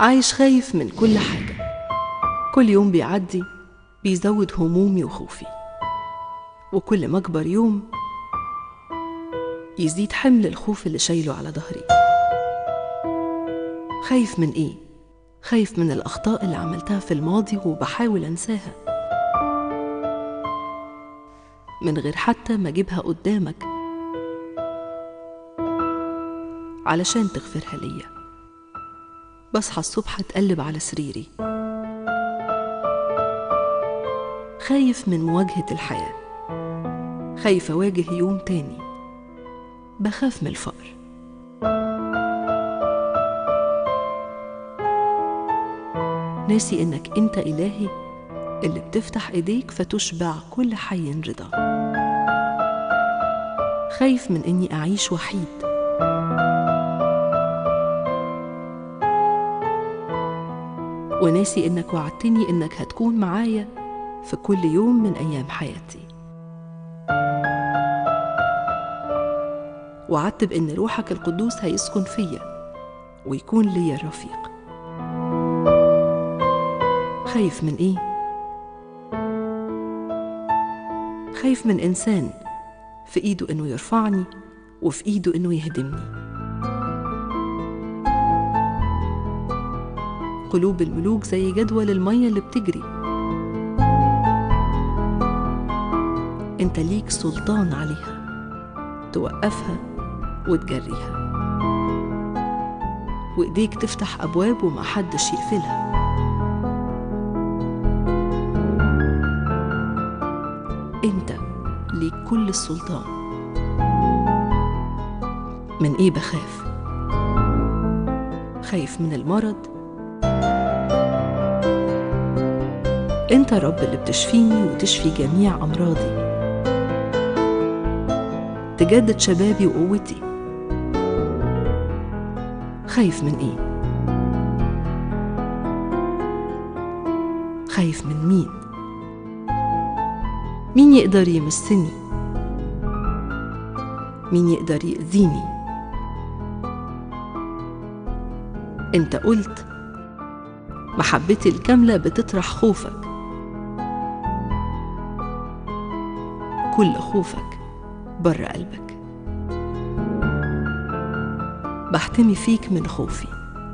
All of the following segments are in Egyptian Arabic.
عايش خايف من كل حاجة كل يوم بيعدي بيزود همومي وخوفي وكل ما أكبر يوم يزيد حمل الخوف اللي شايله على ظهري خايف من إيه؟ خايف من الأخطاء اللي عملتها في الماضي وبحاول أنساها من غير حتى ما أجيبها قدامك علشان تغفرها ليا بصحى الصبح أتقلب على سريري خايف من مواجهة الحياة خايف أواجه يوم تاني بخاف من الفقر ناسي إنك أنت إلهي اللي بتفتح إيديك فتشبع كل حي رضا خايف من إني أعيش وحيد وناسي إنك وعدتني إنك هتكون معايا في كل يوم من أيام حياتي وعدت بإن روحك القدوس هيسكن فيا ويكون ليا الرفيق خايف من إيه؟ خايف من إنسان في إيده إنه يرفعني وفي إيده إنه يهدمني قلوب الملوك زي جدول المية اللي بتجري انت ليك سلطان عليها توقفها وتجريها وايديك تفتح ابواب ومحدش يقفلها انت ليك كل السلطان من ايه بخاف خايف من المرض انت الرب اللي بتشفيني وتشفي جميع امراضي تجدد شبابي وقوتي خايف من ايه خايف من مين مين يقدر يمسني مين يقدر يأذيني انت قلت محبتي الكاملة بتطرح خوفك كل خوفك بره قلبك بحتمي فيك من خوفي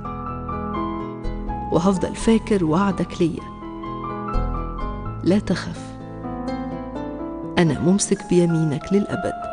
وهفضل فاكر وعدك ليا لا تخف انا ممسك بيمينك للابد